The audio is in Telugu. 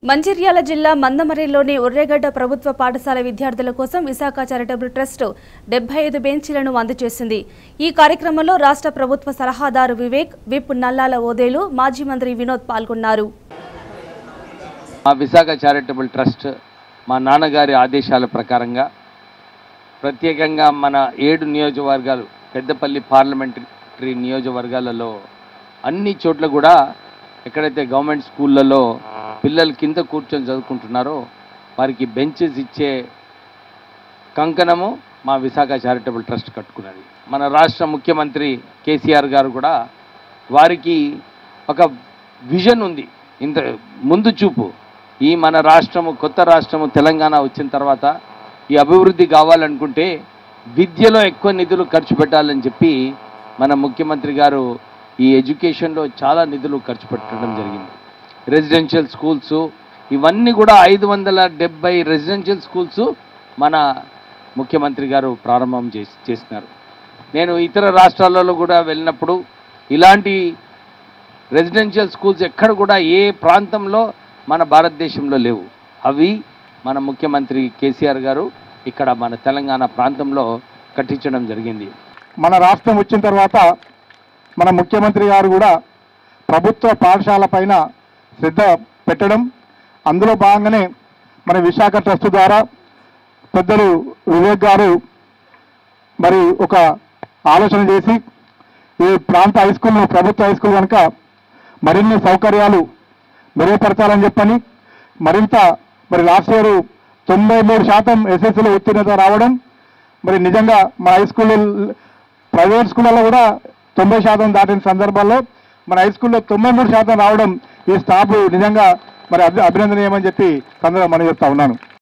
మంచిర్యాల జిల్లా మందమరిలోని ఉర్రేగడ్డ ప్రభుత్వ పాఠశాల విద్యార్థుల కోసం విశాఖ చారిటబుల్ ట్రస్ట్ డెబ్బై ఐదు బెంచీలను అందజేసింది ఈ కార్యక్రమంలో రాష్ట్ర ప్రభుత్వ సలహాదారు వివేక్ విప్ నల్లాల ఓదేలు మాజీ మంత్రి వినోద్ పాల్గొన్నారు మా విశాఖ చారిటబుల్ ట్రస్ట్ మా నాన్నగారి ఆదేశాల ప్రకారంగా ప్రత్యేకంగా మన ఏడు నియోజకవర్గాలు పెద్దపల్లి పార్లమెంటరీ నియోజకవర్గాలలో అన్ని చోట్ల కూడా ఎక్కడైతే గవర్నమెంట్ స్కూళ్ళలో పిల్లలు కింద కూర్చొని చదువుకుంటున్నారో వారికి బెంచెస్ ఇచ్చే కంకణము మా విశాఖ చారిటబుల్ ట్రస్ట్ కట్టుకున్నది మన రాష్ట్ర ముఖ్యమంత్రి కేసీఆర్ గారు కూడా వారికి ఒక విజన్ ఉంది ఇంత ముందు చూపు ఈ మన రాష్ట్రము కొత్త రాష్ట్రము తెలంగాణ వచ్చిన తర్వాత ఈ అభివృద్ధి కావాలనుకుంటే విద్యలో ఎక్కువ నిధులు ఖర్చు పెట్టాలని చెప్పి మన ముఖ్యమంత్రి గారు ఈ ఎడ్యుకేషన్లో చాలా నిధులు ఖర్చు పెట్టడం జరిగింది రెసిడెన్షియల్ స్కూల్స్ ఇవన్నీ కూడా ఐదు వందల డెబ్బై రెసిడెన్షియల్ స్కూల్స్ మన ముఖ్యమంత్రి గారు ప్రారంభం చేసి చేసినారు నేను ఇతర రాష్ట్రాలలో కూడా వెళ్ళినప్పుడు ఇలాంటి రెసిడెన్షియల్ స్కూల్స్ ఎక్కడ కూడా ఏ ప్రాంతంలో మన భారతదేశంలో లేవు అవి మన ముఖ్యమంత్రి కేసీఆర్ గారు ఇక్కడ మన తెలంగాణ ప్రాంతంలో కట్టించడం జరిగింది మన రాష్ట్రం వచ్చిన తర్వాత మన ముఖ్యమంత్రి గారు కూడా ప్రభుత్వ పాఠశాల పైన శ్రద్ధ పెట్టడం అందులో భాగంగానే మన విశాఖ ట్రస్ట్ ద్వారా పెద్దలు వివేక్ గారు మరి ఒక ఆలోచన చేసి ఈ ప్రాంత హై స్కూల్ ప్రభుత్వ హై స్కూల్ కనుక మరిన్ని సౌకర్యాలు మెరుగుపరచాలని చెప్పని మరింత మరి లాస్ట్ ఇయర్ తొంభై మూడు శాతం ఎస్ఎస్సీలో ఉత్తీర్ణత రావడం మరి నిజంగా మా హై స్కూల్ ప్రైవేట్ స్కూళ్ళలో కూడా తొంభై శాతం దాటిన సందర్భాల్లో మన హై స్కూల్లో తొంభై మూడు శాతం రావడం ఈ స్టాఫ్ నిజంగా మరి అభి- అభినందనీయమని చెప్పి సందర్భం మనం చెప్తా ఉన్నాను